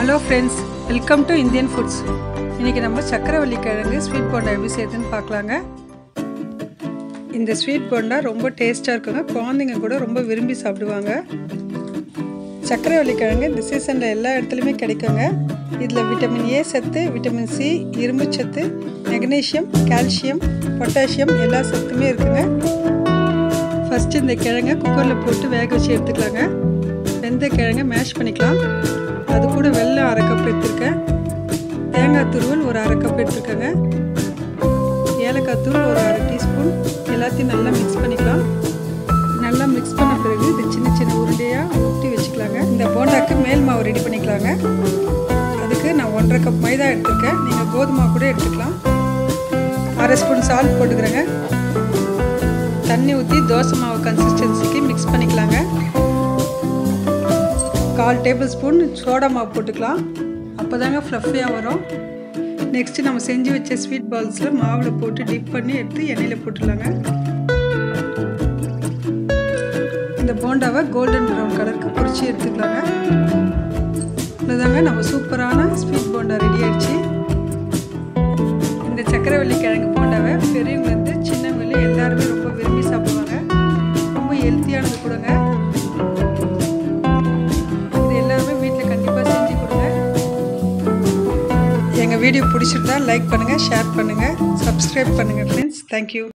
hello friends welcome to Indian foods இன்றைக்கி நம்ம சக்கரவள்ளி கிழங்கு ஸ்வீட் போண்டா எப்படி செய்யுதுன்னு பார்க்கலாங்க இந்த ஸ்வீட் போண்டா ரொம்ப டேஸ்ட்டாக இருக்குங்க குழந்தைங்க கூட ரொம்ப விரும்பி சாப்பிடுவாங்க சக்கரவள்ளி கிழங்கு இந்த சீசனில் எல்லா இடத்துலையுமே கிடைக்குங்க இதில் விட்டமின் ஏ சத்து விட்டமின் சி இரும்பு சத்து மெக்னீஷியம் கால்சியம் பொட்டாசியம் எல்லா சத்துமே இருக்குங்க ஃபஸ்ட்டு இந்த கிழங்கை குக்கரில் போட்டு வேக வச்சு எடுத்துக்கலாங்க வெந்த கிழங்கை மேஷ் பண்ணிக்கலாம் அது கூட வெள்ளம் அரை கப் எடுத்துருக்கேன் தேங்காய் துருவல் ஒரு அரை கப் எடுத்துருக்கேங்க ஏலக்காய் தூள் ஒரு அரை டீஸ்பூன் எல்லாத்தையும் நல்லா மிக்ஸ் பண்ணிக்கலாம் நல்லா மிக்ஸ் பண்ண பிறகு இது சின்ன சின்ன உருண்டையாக ஊற்றி வச்சுக்கலாங்க இந்த போண்டாக்கு மேல் மாவு ரெடி பண்ணிக்கலாங்க அதுக்கு நான் ஒன்றரை கப் மைதா எடுத்துருக்கேன் நீங்கள் கோதுமை கூட எடுத்துக்கலாம் அரை ஸ்பூன் சால்ட் போட்டுக்கிறேங்க தண்ணி ஊற்றி தோசை மாவு கன்சிஸ்டன்சிக்கு மிக்ஸ் பண்ணிக்கலாங்க கால் டேபிள் ஸ்பூன் சோடா மாவு போட்டுக்கலாம் அப்போ தாங்க ஃப்ளஃபியாக வரும் நெக்ஸ்ட்டு நம்ம செஞ்சு வச்ச ஸ்வீட் பால்ஸில் மாவில் போட்டு டிப் பண்ணி எடுத்து எண்ணெயில் போட்டுடலாங்க இந்த போண்டாவை கோல்டன் ப்ரௌன் கலருக்கு பொரிச்சு எடுத்துக்கலாங்க இவ்வளோதாங்க நம்ம சூப்பரான ஸ்வீட் போண்டா ரெடி ஆயிடுச்சு இந்த சக்கரவள்ளி கிழங்கு போண்டாவை பெரியவங்கலேருந்து சின்னவங்களே எல்லாருமே ரொம்ப விரும்பி சாப்பிடுவாங்க ரொம்ப ஹெல்த்தியானது கொடுங்க இது எல்லாருமே வீட்டில் கண்டிப்பாக செஞ்சு கொடுங்க எங்கள் வீடியோ பிடிச்சிருந்தா லைக் பண்ணுங்கள் ஷேர் பண்ணுங்கள் சப்ஸ்கிரைப் பண்ணுங்கள் ஃப்ரெண்ட்ஸ் தேங்க்யூ